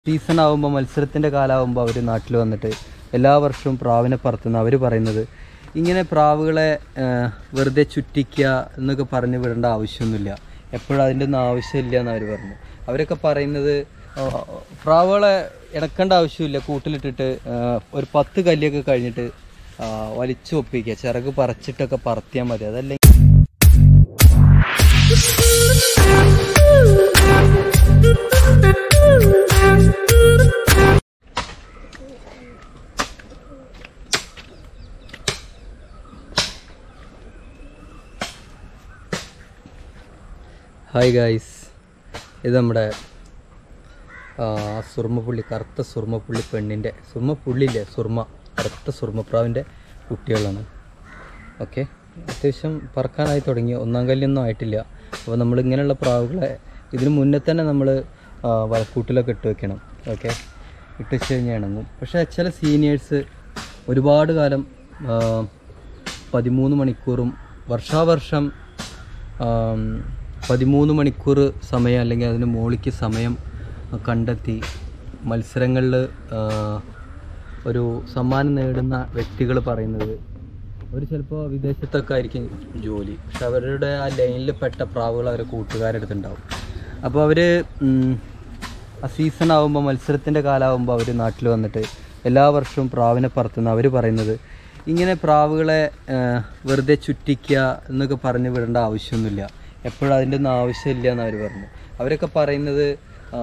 Season ആകുമ്പോൾ മത്സരത്തിൻ്റെ കാലമാകുമ്പോൾ അവർ നാട്ടിൽ വന്നിട്ട് എല്ലാ വർഷവും പ്രാവിനെ പറത്തുന്ന അവർ പറയുന്നത് ഇങ്ങനെ പ്രാവുകളെ ആ, വെറുതെ ചുറ്റിക്കുക എന്നൊക്കെ പറഞ്ഞ് വിടേണ്ട ആവശ്യമൊന്നുമില്ല എപ്പോഴും അതിൻ്റെ ഒന്നും ആവശ്യമില്ല എന്ന് അവർ പറഞ്ഞു അവരൊക്കെ പറയുന്നത് ആ, പ്രാവുകളെ ഇണക്കേണ്ട ആവശ്യമില്ല കൂട്ടിലിട്ടിട്ട് ആ, ഒരു പത്ത് കല്ലിയൊക്കെ കഴിഞ്ഞിട്ട് ആ, വലിച്ചു ഒപ്പിക്കുക ചിറക് പറിച്ചിട്ടൊക്കെ പറത്തിയാൽ മതി അതല്ലെങ്കിൽ ഹായ് ഗായ്സ് ഇത് നമ്മുടെ ആ, സുർമ്മപ്പുള്ളി കറുത്ത സുർമ്മപ്പുള്ളി പെണ്ണിൻ്റെ സുർമ്മപ്പുള്ളിയില്ലേ സുർമ്മ കറുത്ത സുർമ്മപ്രാവിൻ്റെ കുട്ടികളാണ് ഓക്കെ അത്യാവശ്യം പറക്കാനായി തുടങ്ങി ഒന്നാം കല്ലൊന്നും ആയിട്ടില്ല അപ്പോൾ നമ്മൾ ഇങ്ങനെയുള്ള പ്രാവുകളെ ഇതിന് മുന്നേ തന്നെ നമ്മൾ വലക്കൂട്ടിലൊക്കെ ഇട്ട് വെക്കണം ഓക്കെ ഇട്ട് വെച്ച് കഴിഞ്ഞാൽ ഇണങ്ങും പക്ഷേ ചില സീനിയേഴ്സ് ഒരുപാട് കാലം ആ, പതിമൂന്ന് മണിക്കൂറും വർഷാവർഷം ആം, പതിമൂന്ന് മണിക്കൂർ സമയം അല്ലെങ്കിൽ അതിന് മുകളിലേക്ക് സമയം കണ്ടെത്തി മത്സരങ്ങളിൽ ഒരു സമ്മാനം നേടുന്ന വ്യക്തികൾ പറയുന്നത് അവർ ചിലപ്പോൾ വിദേശത്തൊക്കെ ആയിരിക്കും ജോലി പക്ഷെ അവരുടെ ആ ലൈനിൽ പെട്ട പ്രാവുകൾ അവരെ കൂട്ടുകാരെടുത്തുണ്ടാവും അപ്പോൾ അവർ ആ സീസൺ ആകുമ്പോൾ മത്സരത്തിൻ്റെ കാലമാകുമ്പോൾ അവർ നാട്ടിൽ വന്നിട്ട് എല്ലാ വർഷവും പ്രാവിനെ പറത്തുന്ന അവർ പറയുന്നത് ഇങ്ങനെ പ്രാവുകളെ ആ, വെറുതെ ചുറ്റിക്കുക എന്നൊക്കെ പറഞ്ഞ് വിടേണ്ട ആവശ്യമൊന്നുമില്ല എപ്പോഴും അതിൻ്റെ ഒന്നും ആവശ്യമില്ല എന്ന് അവർ പറഞ്ഞു അവരൊക്കെ പറയുന്നത് ആ,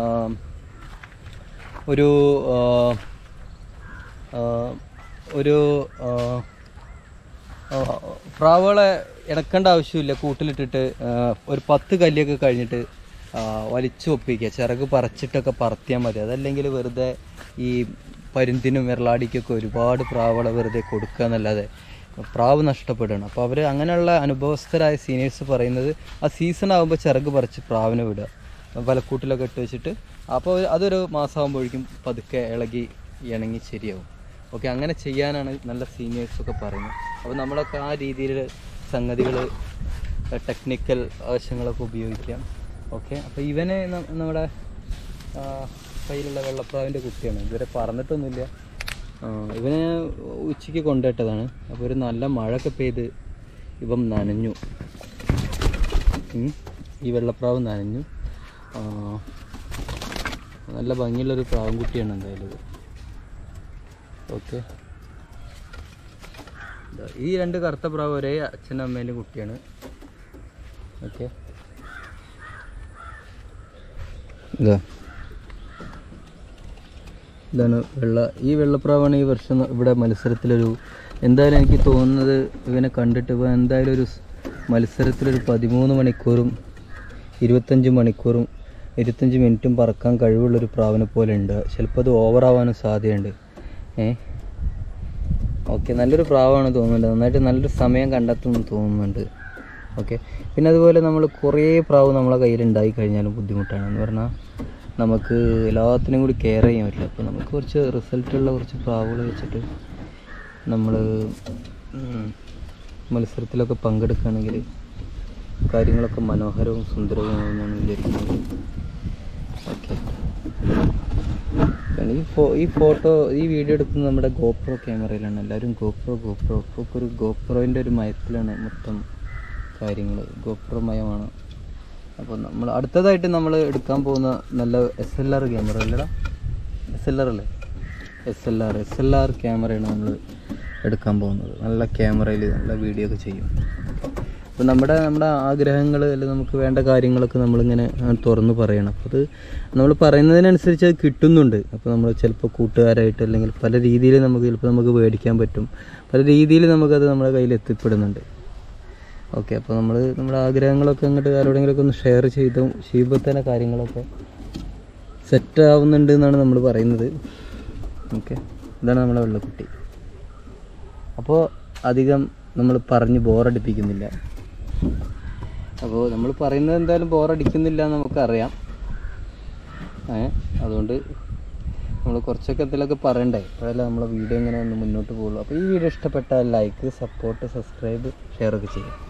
ഒരു ആ, ആ, ഒരു ആ, ആ, പ്രാവുകളെ ഇണക്കേണ്ട ആവശ്യമില്ല കൂട്ടിലിട്ടിട്ട് ആ, ഒരു പത്ത് കല്ലിയൊക്കെ കഴിഞ്ഞിട്ട് ആ, വലിച്ചു ഒപ്പിക്കുക ചിറക് പറിച്ചിട്ടൊക്കെ പറത്തിയാൽ മതി അതല്ലെങ്കിൽ വെറുതെ ഈ പരുന്തിനും വെള്ളാടിക്കൊക്കെ ഒരുപാട് പ്രാവുകളെ വെറുതെ കൊടുക്കുക എന്നല്ലാതെ പ്രാവ് നഷ്ടപ്പെടുകയാണ് അപ്പോൾ അവർ അങ്ങനെയുള്ള അനുഭവസ്ഥരായ സീനിയേഴ്സ് പറയുന്നത് ആ സീസൺ ആകുമ്പോൾ ചിറക് പറിച്ച് പ്രാവിനെ വിടുക വലക്കൂട്ടിലൊക്കെ ഇട്ട് വെച്ചിട്ട് അപ്പോൾ അതൊരു മാസമാകുമ്പോഴേക്കും പതുക്കെ ഇളകി ഇണങ്ങി ശരിയാവും ഓക്കെ അങ്ങനെ ചെയ്യാനാണ് നല്ല സീനിയേഴ്സൊക്കെ പറയുന്നത് അപ്പോൾ നമ്മളൊക്കെ ആ രീതിയിൽ സംഗതികൾ ടെക്നിക്കൽ ആവശ്യങ്ങളൊക്കെ ഉപയോഗിക്കാം ഓക്കെ അപ്പോൾ ഇവനെ ന- നമ്മുടെ ആ, കയ്യിലുള്ള വെള്ളപ്രാവിൻ്റെ കുട്ടിയാണ് ഇതുവരെ പറഞ്ഞിട്ടൊന്നുമില്ല ആ, ഇവനെ ഉച്ചയ്ക്ക് കൊണ്ടുപോയിട്ടതാണ് അപ്പോൾ ഒരു നല്ല മഴയൊക്കെ പെയ്ത് ഇവൻ നനഞ്ഞു ഉം. ഈ വെള്ളപ്രാവ് നനഞ്ഞു ആ, നല്ല ഭംഗിയുള്ളൊരു പ്രാവും കുട്ടിയാണ് എന്തായാലും ഇത് ഓക്കെ ഈ രണ്ട് കറുത്ത പ്രാവ് ഒരേ അച്ഛനും അമ്മേൻ്റെ കുട്ടിയാണ് ഓക്കെ ഇതാ ഇതാണ് വെള്ള ഈ വെള്ളപ്രാവാണ് ഈ വർഷം ഇവിടെ മത്സരത്തിലൊരു എന്തായാലും എനിക്ക് തോന്നുന്നത് ഇവനെ കണ്ടിട്ട് ഇവ എന്തായാലും ഒരു സ് മത്സരത്തിലൊരു പതിമൂന്ന് മണിക്കൂറും ഇരുപത്തഞ്ച് മണിക്കൂറും ഇരുപത്തഞ്ച് മിനിറ്റും പറക്കാൻ കഴിവുള്ളൊരു പ്രാവിനെ പോലെ ഉണ്ട് ചിലപ്പോൾ അത് ഓവറാവാനും സാധ്യതയുണ്ട് ഏ ഓക്കെ നല്ലൊരു പ്രാവാണ് തോന്നുന്നുണ്ട് നന്നായിട്ട് നല്ലൊരു സമയം കണ്ടെത്തുമെന്ന് തോന്നുന്നുണ്ട് ഓക്കെ പിന്നെ അതുപോലെ നമ്മൾ കുറേ പ്രാവ് നമ്മളെ കയ്യിലുണ്ടായി കഴിഞ്ഞാലും ബുദ്ധിമുട്ടാണ് എന്ന് പറഞ്ഞാൽ നമുക്ക് എല്ലാത്തിനും കൂടി കെയർ ചെയ്യാൻ പറ്റില്ല അപ്പോൾ നമുക്ക് കുറച്ച് റിസൾട്ടുള്ള കുറച്ച് പ്രാവുകൾ വെച്ചിട്ട് നമ്മൾ മത്സരത്തിലൊക്കെ പങ്കെടുക്കുകയാണെങ്കിൽ കാര്യങ്ങളൊക്കെ മനോഹരവും സുന്ദരവുമാവും ഞാൻ വിചാരിക്കുന്നത് ഓക്കെ പിന്നെ ഈ ഫോ ഈ ഫോട്ടോ ഈ വീഡിയോ എടുക്കുന്നത് നമ്മുടെ ഗോപ്രോ ക്യാമറയിലാണ് എല്ലാവരും ഗോപ്രോ ഗോപ്രോ ഇപ്പോൾ ഒരു ഗോപ്രോയിൻ്റെ ഒരു മയത്തിലാണ് മൊത്തം കാര്യങ്ങൾ ഗോപ്രോ മയമാണ് അപ്പോൾ നമ്മൾ അടുത്തതായിട്ട് നമ്മൾ എടുക്കാൻ പോകുന്ന നല്ല എസ് എൽ ആർ ക്യാമറ അല്ലടാ എസ് എൽ ആർ അല്ലേ S L R S L R ക്യാമറയാണ് നമ്മൾ എടുക്കാൻ പോകുന്നത് നല്ല ക്യാമറയിൽ നല്ല വീഡിയോ ഒക്കെ ചെയ്യും അപ്പോൾ നമ്മുടെ നമ്മുടെ ആഗ്രഹങ്ങൾ അല്ലെങ്കിൽ നമുക്ക് വേണ്ട കാര്യങ്ങളൊക്കെ നമ്മളിങ്ങനെ ആ, തുറന്ന് പറയണം അപ്പോൾ അത് നമ്മൾ പറയുന്നതിനനുസരിച്ച് അത് കിട്ടുന്നുണ്ട് അപ്പോൾ നമ്മൾ ചിലപ്പോൾ കൂട്ടുകാരായിട്ട് അല്ലെങ്കിൽ പല രീതിയിൽ നമുക്ക് ചിലപ്പോൾ നമുക്ക് മേടിക്കാൻ പറ്റും പല രീതിയിൽ നമുക്കത് നമ്മുടെ കയ്യിൽ എത്തിപ്പെടുന്നുണ്ട് ഓക്കെ അപ്പോൾ നമ്മൾ നമ്മുടെ ആഗ്രഹങ്ങളൊക്കെ അങ്ങോട്ട് ആരോടെങ്കിലുമൊക്കെ ഒന്ന് ഷെയർ ചെയ്തു ചെയ്യുമ്പോൾ തന്നെ കാര്യങ്ങളൊക്കെ സെറ്റ് ആവുന്നുണ്ട് എന്നാണ് നമ്മൾ പറയുന്നത് ഓക്കെ ഇതാണ് നമ്മളെ വെള്ളക്കുട്ടി അപ്പോൾ അധികം നമ്മൾ പറഞ്ഞ് ബോറടിപ്പിക്കുന്നില്ല അപ്പോൾ നമ്മൾ പറയുന്നത് എന്തായാലും ബോറടിക്കുന്നില്ല എന്ന് നമുക്കറിയാം ഏ അതുകൊണ്ട് നമ്മൾ കുറച്ചൊക്കെ എന്തെങ്കിലുമൊക്കെ പറയണ്ടേ അപ്പോഴല്ലേ നമ്മളെ വീഡിയോ ഇങ്ങനെ ഒന്ന് മുന്നോട്ട് പോകുള്ളൂ അപ്പോൾ ഈ വീഡിയോ ഇഷ്ടപ്പെട്ടാൽ ലൈക്ക് സപ്പോർട്ട് സബ്സ്ക്രൈബ് ഷെയർ ഒക്കെ ചെയ്യും